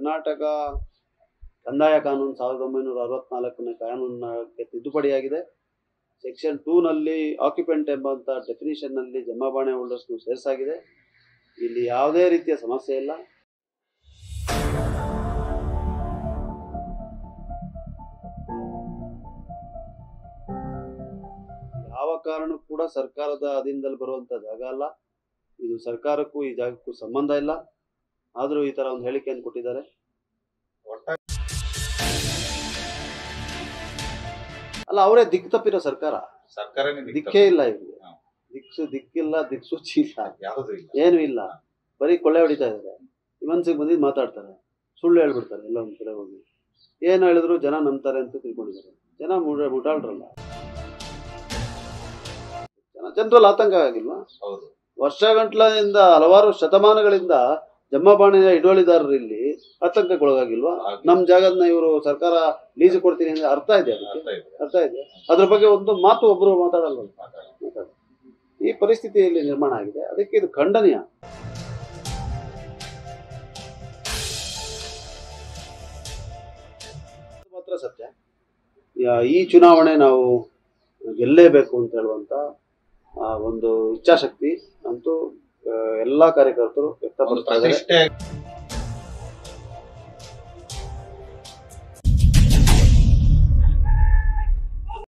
ಕರ್ನಾಟಕ ಕಂದಾಯ ಕಾನೂನು ಸಾವಿರದ ಒಂಬೈನೂರ ಅರವತ್ನಾಲ್ಕನೇ ಕಾನೂನಿಗೆ ತಿದ್ದುಪಡಿಯಾಗಿದೆ ಸೆಕ್ಷನ್ ಟೂನಲ್ಲಿ ಆಕ್ಯುಪೆಂಟ್ ಎಂಬಂಥ ಡೆಫಿನಿಷನ್ನಲ್ಲಿ ಜಮಾಬಾಣೆ ಹೋಲ್ಡರ್ಸ್ನು ಸೇರಿಸಾಗಿದೆ ಇಲ್ಲಿ ಯಾವುದೇ ರೀತಿಯ ಸಮಸ್ಯೆ ಇಲ್ಲ ಯಾವ ಕಾರಣಕ್ಕೂ ಕೂಡ ಸರ್ಕಾರದ ಅಧೀನದಲ್ಲಿ ಬರುವಂಥ ಜಾಗ ಅಲ್ಲ ಇದು ಸರ್ಕಾರಕ್ಕೂ ಈ ಜಾಗಕ್ಕೂ ಸಂಬಂಧ ಇಲ್ಲ ಆದರೂ ಈ ಥರ ಒಂದು ಹೇಳಿಕೆಯನ್ನು ಕೊಟ್ಟಿದ್ದಾರೆ ಒಟ್ಟಾರೆ ಅಲ್ಲ ಅವರೇ ದಿಕ್ಕು ತಪ್ಪಿರೋ ಸರ್ಕಾರ ಸರ್ಕಾರನೇ ದಿಕ್ಕು ದಿಕ್ಕೇ ಇಲ್ಲ ಇವ್ರಿಗೆ ಹಾ. ದಿಕ್ಸು ದಿಕ್ಕಿಲ್ಲ ದಿಕ್ಸೂಚಿ ಇಲ್ಲ ಯಾವುದು ಇಲ್ಲ ಏನೂ ಇಲ್ಲ ಬರೀ ಕೊಳ್ಳೆ ಹೊಡಿತಾ ಇದ್ದಾರೆ ಮನ್ಸಿಗೆ ಬಂದಿದ್ದು ಮಾತಾಡ್ತಾರೆ ಸುಳ್ಳು ಹೇಳ್ಬಿಡ್ತಾರೆ ಎಲ್ಲ ಒಂದು ಕಡೆ ಹೋಗಿ ಏನು ಹೇಳಿದ್ರು ಜನ ನಂಬ್ತಾರೆ ಅಂತ ತಿಳ್ಕೊಂಡಿದ್ದಾರೆ ಜನ ಮುಡ ಮುಟಾಳ್ರಲ್ಲ ಜನ ಜನರಲ್ಲಿ ಆತಂಕ ಆಗಿಲ್ವಾ ಹೌದು ವರ್ಷಗಂಟ್ಲಿಂದ ಹಲವಾರು ಶತಮಾನಗಳಿಂದ ಜಮ್ಮಬಾಣಿಯ ಹಿಡುವಳಿದಾರರು ಇಲ್ಲಿ ಆತಂಕಕ್ಕೊಳಗಾಗಿಲ್ವಾ ಆಗಿದೆ. ನಮ್ಮ ಜಾಗದನ್ನ ಇವರು ಸರ್ಕಾರ ಲೀಸ್ ಕೊಡ್ತೀನಿ ಅಂದ್ರೆ ಅರ್ಥ ಇದೆ ಅದಕ್ಕೆ ಅರ್ಥ ಇದೆ ಅರ್ಥ ಇದೆ ಅದ್ರ ಬಗ್ಗೆ ಒಂದು ಮಾತು ಒಬ್ರು ಮಾತಾಡಲ್ವಲ್ಲ ಮಾತಾಡಿ. ಮಾತಾಡ ಈ ಪರಿಸ್ಥಿತಿಯಲ್ಲಿ ನಿರ್ಮಾಣ ಆಗಿದೆ ಅದಕ್ಕೆ ಇದು ಖಂಡನೀಯ ಇದು ಮಾತ್ರ ಸತ್ಯ ಯಾ- ಈ ಚುನಾವಣೆ ನಾವು ಗೆಲ್ಲೇಬೇಕು ಅಂತ ಹೇಳುವಂತ ಆ, ಒಂದು ಇಚ್ಛಾಶಕ್ತಿ ಅಂತೂ ಆ, ಎಲ್ಲಾ ಕಾರ್ಯಕರ್ತರು ಒಂದು ವ್ಯಕ್ತಪಡಿಸ್ತಾ ಇದ್ದಾರೆ ಪ್ರತಿಷ್ಠೆ